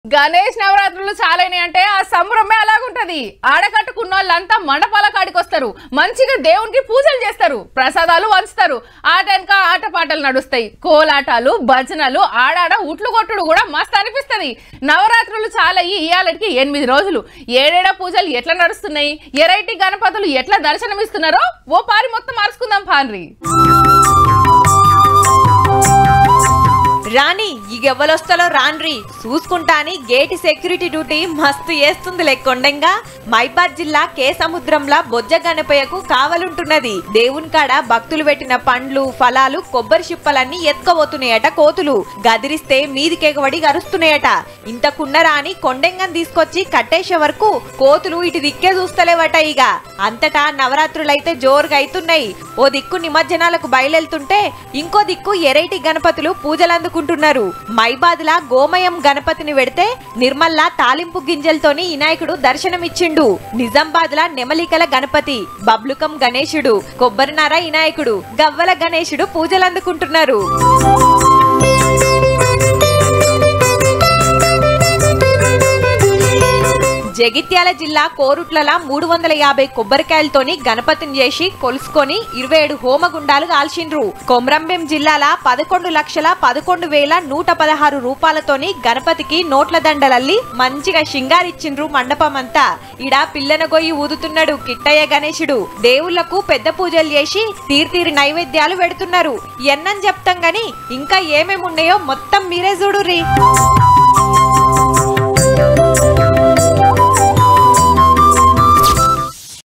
గణేష్ నవరాత్రులు చాలైనాయి అంటే ఆ సంబరమే అలాగుంటది ఆడకట్టుకున్న వాళ్ళంతా మండపాల కాడికి వస్తారు మంచిగా దేవునికి పూజలు చేస్తారు ప్రసాదాలు వంచుతారు ఆటనక ఆటపాటలు నడుస్తాయి కోలాటాలు భజనలు ఆడాడ ఉట్లు కొట్టుడు కూడా మస్తు అనిపిస్తది నవరాత్రులు చాలయ్యి ఇయాలటికి ఎనిమిది రోజులు ఏడేడా పూజలు ఎట్లా నడుస్తున్నాయి ఎరైటీ గణపతులు ఎట్లా దర్శనమిస్తున్నారో ఓ పారి మొత్తం మార్చుకుందాం పాన్రి రాణి ఇగెవ్వలొస్తాలో రాన్రి చూసుకుంటా అని గేట్ సెక్యూరిటీ డ్యూటీ మస్తు చేస్తుంది లెక్కొండంగా మైబాద్ జిల్లా కే సముద్రంలా బొజ్జ గణపయ్యకు కావలుంటున్నది దేవుని కాడ భక్తులు పెట్టిన పండ్లు ఫలాలు కొబ్బరి చిప్పలన్నీ ఎత్తుకోబోతున్నాయట కోతులు గదిరిస్తే మీదికెగబడి గరుస్తున్నాయట ఇంతకున్నరా అని కొండెంగం తీసుకొచ్చి కట్టేసే వరకు కోతులు ఇటు దిక్కే చూస్తలేవట ఇక అంతటా నవరాత్రులైతే జోరుగా అవుతున్నాయి ఓ దిక్కు నిమజ్జనాలకు బయలుతుంటే ఇంకో దిక్కు ఎరైటి గణపతులు పూజలు అందుకుంటున్నారు మైబాద్లా గోమయం గణపతిని పెడితే నిర్మల్లా తాలింపు గింజలతోని వినాయకుడు దర్శనమిచ్చిండు నిజామాబాద్లా నెమలికల గణపతి బబ్లుకం గణేశుడు కొబ్బరినార వినాయకుడు గవ్వల గణేశుడు పూజలు అందుకుంటున్నారు జగిత్యాల జిల్లా కోరుట్లల మూడు వందల యాభై కొబ్బరికాయలతోని గణపతిని చేసి కొలుసుకొని ఇరవై ఏడు హోమగుండాలు కాల్చిండ్రు కొమరంభీం జిల్లాల పదకొండు లక్షల పదకొండు వేల నూట పదహారు రూపాయలతోని గణపతికి నోట్ల దండలల్లి మంచిగా షింగారిచ్చిండ్రు మండపం అంతా ఇడ పిల్లన గొయ్యి ఊదుతున్నాడు కిట్టయ్య గణేశుడు దేవుళ్లకు పెద్ద పూజలు చేసి తీర్తీరి నైవేద్యాలు పెడుతున్నారు ఎన్నని చెప్తాం గాని ఇంకా ఏమేమి ఉన్నాయో మొత్తం మీరే చూడుర్రి